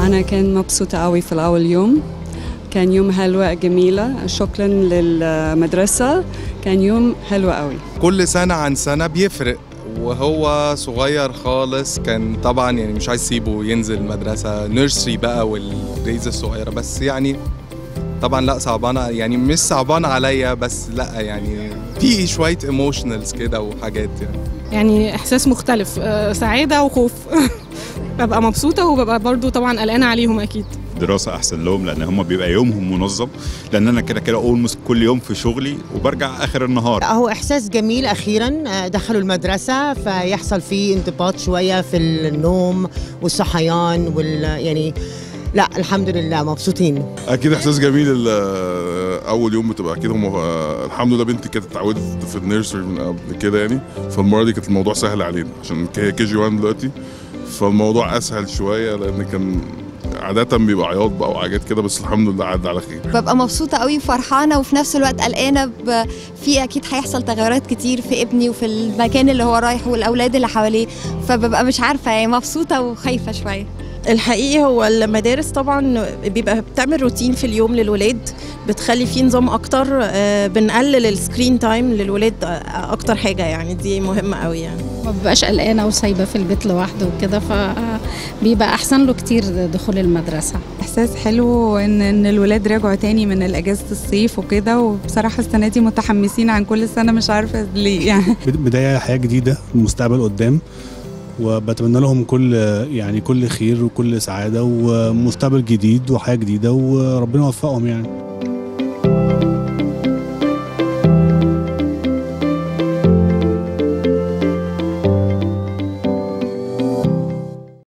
أنا كان مبسوطة قوي في الأول يوم كان يوم حلوة جميلة شكرا للمدرسة كان يوم حلو قوي كل سنة عن سنة بيفرق وهو صغير خالص كان طبعا يعني مش عايز اسيبه ينزل مدرسة نيرسري بقى والريز الصغيرة بس يعني طبعا لا صعبانة يعني مش صعبانة عليا بس لا يعني في شوية ايموشنالز كده وحاجات يعني يعني احساس مختلف آه، سعاده وخوف ببقى مبسوطه وببقى برضو طبعا قلقانه عليهم اكيد دراسة أحسن لهم لأن هم بيبقى يومهم منظم لأن أنا كده كده أولموست كل يوم في شغلي وبرجع آخر النهار هو احساس جميل اخيرا آه، دخلوا المدرسه فيحصل فيه انضباط شويه في النوم والصحيان وال يعني لا الحمد لله مبسوطين اكيد احساس جميل ال- اول يوم بتبقى اكيد هم الحمد لله بنتي كانت اتعودت في النيرسري من قبل كده يعني فالمره دي كانت الموضوع سهل علينا عشان هي كي جي 1 دلوقتي فالموضوع اسهل شويه لان كان عادة بيبقى عياط بقى وحاجات كده بس الحمد لله عدى على خير ببقى مبسوطة قوي وفرحانة وفي نفس الوقت قلقانة ب... في أكيد هيحصل تغيرات كتير في ابني وفي المكان اللي هو رايح والأولاد اللي حواليه فببقى مش عارفة يعني مبسوطة وخايفة شوية الحقيقي هو المدارس طبعا بيبقى بتعمل روتين في اليوم للولاد بتخلي فيه نظام اكتر آه، بنقلل السكرين تايم للولاد آه، اكتر حاجه يعني دي مهمه قوي يعني ما ببقاش قلقانه وسايبه في البيت لوحده وكده فبيبقى احسن له كتير دخول المدرسه احساس حلو ان ان الولاد رجعوا تاني من الاجازه الصيف وكده وبصراحه السنه دي متحمسين عن كل سنه مش عارفه ليه يعني بداية حياة جديدة المستقبل قدام وبتمنى لهم كل يعني كل خير وكل سعادة ومستقبل جديد وحياة جديدة وربنا يوفقهم يعني